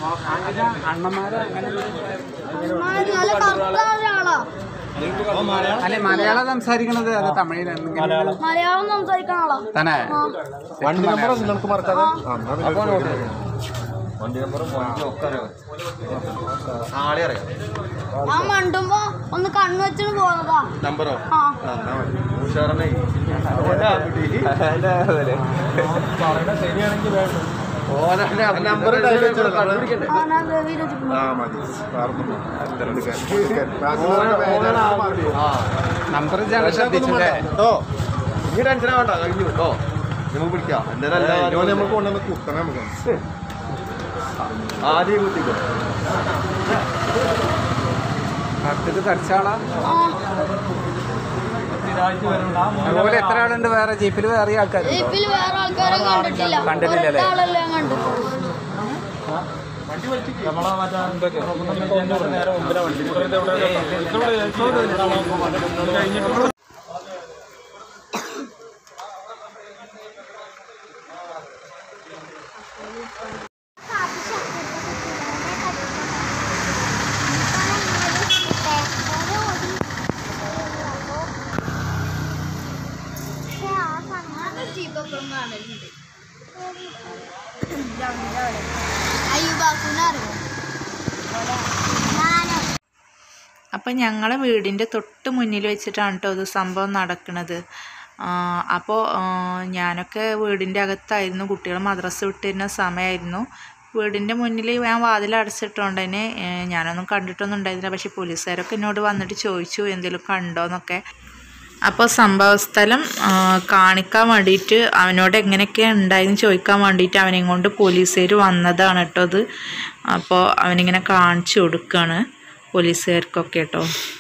അണ്ണന്മാരെ അങ്ങനെ നല്ല കറുത്ത ഒരാളാ അല്ലെ മലയാളം സംസാരിക്കണത് അത് തമിഴിൽ എന്തെങ്കിലും മലയാളം സംസാരിക്കുന്ന ആളാ തന്നെ വണ്ടി നമ്പർ നമുക്ക് മറക്കാതെ ആ, എന്നാ പിന്നെ ഒരു ചോദ്യം. വണ്ടി നമ്പറും വണ്ടി ഒക്കെ അറിയാം ആളെ അറിയാം ഞാൻ മണ്ടുമ്പോ ഒന്ന് കണ്ണു വെച്ചിട്ട് പോകുന്നതാ നമ്പറോ ആ ആ, എന്നാ മതി. ഉഷാറന്നെ നമ്പർ കണ്ടുപിടിക്കണ്ടേ ആ ഞാൻ രവി രചിക്കുന്നു ആ മതി വേറൊന്നും വേണ്ട. എടുക്കാൻ. എടുക്കാൻ. ബാക്കിയുള്ളവരുടെ പേരാണ് മാർക്ക്. ആ നമ്പർ ഞാൻ ശ്രദ്ധിച്ചില്ലേ കേട്ടോ ഇനി ടെൻഷൻ ആവണ്ട കഴിഞ്ഞു കേട്ടോ നമുക്ക് പിടിക്കാം എന്തായാലും ഏയ്, ഇതുപോലെ അല്ല നമുക്ക് കൊണ്ടുവന്ന് കുത്തണം നമുക്ക് ആദ്യം കുത്തിക്കോ കറുത്തിട്ട് തടിച്ചാളാ ആ അതുപോലെ എത്ര ആളുണ്ട് വേറെ ജീപ്പിൽ വേറെ ആൾക്കാർ ജീപ്പിൽ വേറെ ആൾക്കാരെ കണ്ടിട്ടില്ല കണ്ടിട്ടില്ലല്ലേ? ഒരാളല്ലേ ഞാൻ കണ്ടിട്ടുള്ളൂ അപ്പം ഞങ്ങളെ വീടിൻ്റെ തൊട്ട് മുന്നിൽ വെച്ചിട്ടാണ് കേട്ടോ ഇത് സംഭവം നടക്കുന്നത് അപ്പോൾ ഞാനൊക്കെ വീടിൻ്റെ അകത്തായിരുന്നു കുട്ടികൾ മദ്രസ വിട്ടിരുന്ന സമയമായിരുന്നു വീടിൻ്റെ മുന്നിൽ ഞാൻ വാതിൽ അടച്ചിട്ടുകൊണ്ട് തന്നെ ഏഹ്, ഞാനൊന്നും കണ്ടിട്ടൊന്നും ഉണ്ടായിരുന്നില്ല പക്ഷേ പോലീസുകാരൊക്കെ എന്നോട് വന്നിട്ട് ചോദിച്ചു എന്തെങ്കിലും കണ്ടോന്നൊക്കെ അപ്പോൾ സംഭവസ്ഥലം ആ, കാണിക്കാൻ വേണ്ടിയിട്ട് അവനോട് എങ്ങനെയൊക്കെ ഉണ്ടായെന്ന് ചോദിക്കാൻ വേണ്ടിയിട്ട് അവനെയും കൊണ്ട് പോലീസുകാർ വന്നതാണ് കേട്ടോ അത് അപ്പോൾ അവനിങ്ങനെ കാണിച്ചു കൊടുക്കുകയാണ് പോലീസുകാർക്കൊക്കെ കേട്ടോ